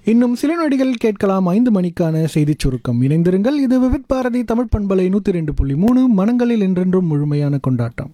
இன்னும் சில நொடிகள் கேட்கலாம் ஐந்து மணிக்கான செய்திச் சுருக்கம் இணைந்திருங்கள் இது விவித் பாரதி தமிழ் பண்பலை நூற்றி ரெண்டு புள்ளி மூணு மனங்களில் என்றென்றும் முழுமையான கொண்டாட்டம்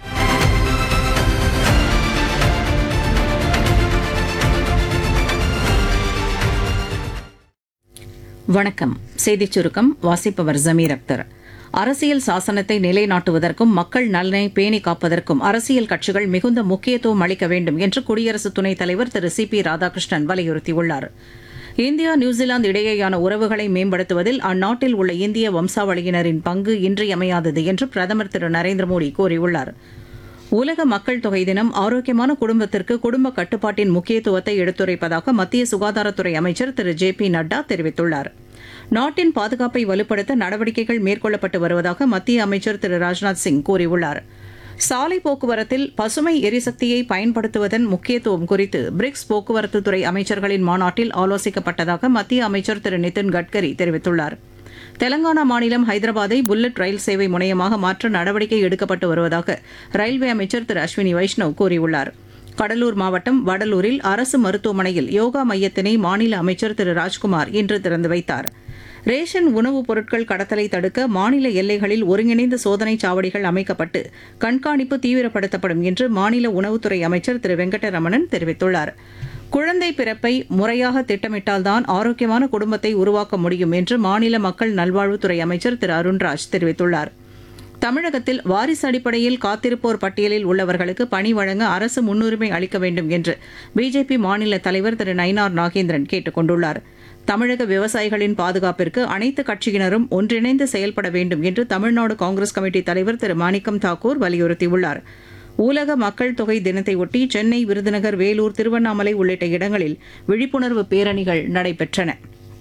வணக்கம் செய்திச் சுருக்கம் வாசிப்பவர் ஜமீர் அக்தர் அரசியல் சாசனத்தை நிலைநாட்டுவதற்கும் மக்கள் நலனை பேணி காப்பதற்கும் அரசியல் கட்சிகள் மிகுந்த முக்கியத்துவம் அளிக்க வேண்டும் என்று குடியரசு துணைத் தலைவர் திரு சி பி ராதாகிருஷ்ணன் வலியுறுத்தியுள்ளார் இந்தியா நியூசிலாந்து இடையேயான உறவுகளை மேம்படுத்துவதில் அந்நாட்டில் உள்ள இந்திய வம்சாவளியினரின் பங்கு இன்றியமையாதது என்று பிரதமர் திரு நரேந்திர மோடி கூறியுள்ளார் உலக மக்கள் தொகை தினம் ஆரோக்கியமான குடும்பத்திற்கு குடும்ப கட்டுப்பாட்டின் முக்கியத்துவத்தை எடுத்துரைப்பதாக மத்திய சுகாதாரத்துறை அமைச்சர் திரு ஜே பி நட்டா தெரிவித்துள்ளார் நாட்டின் பாதுகாப்பை வலுப்படுத்த நடவடிக்கைகள் மேற்கொள்ளப்பட்டு வருவதாக மத்திய அமைச்சர் திரு ராஜ்நாத் சிங் கூறியுள்ளார் சாலை போக்குவரத்தில் பசுமை எரிசக்தியை பயன்படுத்துவதன் முக்கியத்துவம் குறித்து பிரிக்ஸ் போக்குவரத்துத்துறை அமைச்சர்களின் மாநாட்டில் ஆலோசிக்கப்பட்டதாக மத்திய அமைச்சர் திரு நிதின் கட்கரி தெரிவித்துள்ளார் தெலங்கானா மாநிலம் ஹைதராபாத்தை புல்லட் ரயில் சேவை முனையமாக மாற்ற நடவடிக்கை எடுக்கப்பட்டு வருவதாக ரயில்வே அமைச்சர் திரு அஸ்வினி வைஷ்ணவ் கூறியுள்ளார் கடலூர் மாவட்டம் வடலூரில் அரசு மருத்துவமனையில் யோகா மையத்தினை மாநில அமைச்சர் திரு ராஜ்குமார் இன்று திறந்து வைத்தார் ரேஷன் உணவுப் பொருட்கள் கடத்தலை தடுக்க மாநில எல்லைகளில் ஒருங்கிணைந்த சோதனைச் சாவடிகள் அமைக்கப்பட்டு கண்காணிப்பு தீவிரப்படுத்தப்படும் என்று மாநில உணவுத்துறை அமைச்சர் திரு வெங்கடரமணன் தெரிவித்துள்ளார் குழந்தை பிறப்பை முறையாக திட்டமிட்டால்தான் ஆரோக்கியமான குடும்பத்தை உருவாக்க முடியும் என்று மாநில மக்கள் நல்வாழ்வுத்துறை அமைச்சர் திரு அருண்ராஜ் தெரிவித்துள்ளார் தமிழகத்தில் வாரிசு அடிப்படையில் காத்திருப்போர் பட்டியலில் உள்ளவர்களுக்கு பணி வழங்க அரசு முன்னுரிமை அளிக்க வேண்டும் என்று பிஜேபி மாநில தலைவர் திரு நயினார் நாகேந்திரன் கேட்டுக் கொண்டுள்ளார் தமிழக விவசாயிகளின் பாதுகாப்பிற்கு அனைத்து கட்சியினரும் ஒன்றிணைந்து செயல்பட வேண்டும் என்று தமிழ்நாடு காங்கிரஸ் கமிட்டி தலைவர் திரு மாணிக்கம் தாக்கூர் வலியுறுத்தியுள்ளார் உலக மக்கள் தொகை தினத்தையொட்டி சென்னை விருதுநகர் வேலூர் திருவண்ணாமலை உள்ளிட்ட இடங்களில் விழிப்புணர்வு பேரணிகள் நடைபெற்றன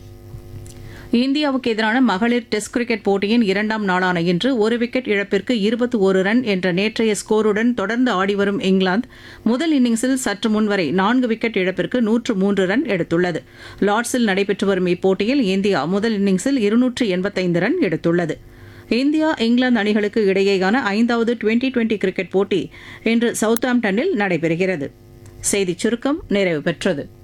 இந்தியாவுக்கு எதிரான மகளிர் டெஸ்ட் கிரிக்கெட் போட்டியின் இரண்டாம் நாளான இன்று ஒரு விக்கெட் இழப்பிற்கு இருபத்தி ஒரு ரன் என்ற நேற்றைய ஸ்கோருடன் தொடர்ந்து ஆடிவரும் இங்கிலாந்து முதல் இன்னிங்ஸில் சற்று முன்வரை நான்கு விக்கெட் இழப்பிற்கு நூற்று மூன்று ரன் எடுத்துள்ளது லார்ட்ஸில் நடைபெற்று வரும் இப்போட்டியில் இந்தியா முதல் இன்னிங்ஸில் இருநூற்று எண்பத்தைந்து ரன் எடுத்துள்ளது இந்தியா இங்கிலாந்து அணிகளுக்கு இடையேயான ஐந்தாவது டுவெண்டி டுவெண்டி கிரிக்கெட் போட்டி இன்று சவுத்தாம்டனில் நடைபெறுகிறது செய்திச் சுருக்கம் நிறைவு பெற்றது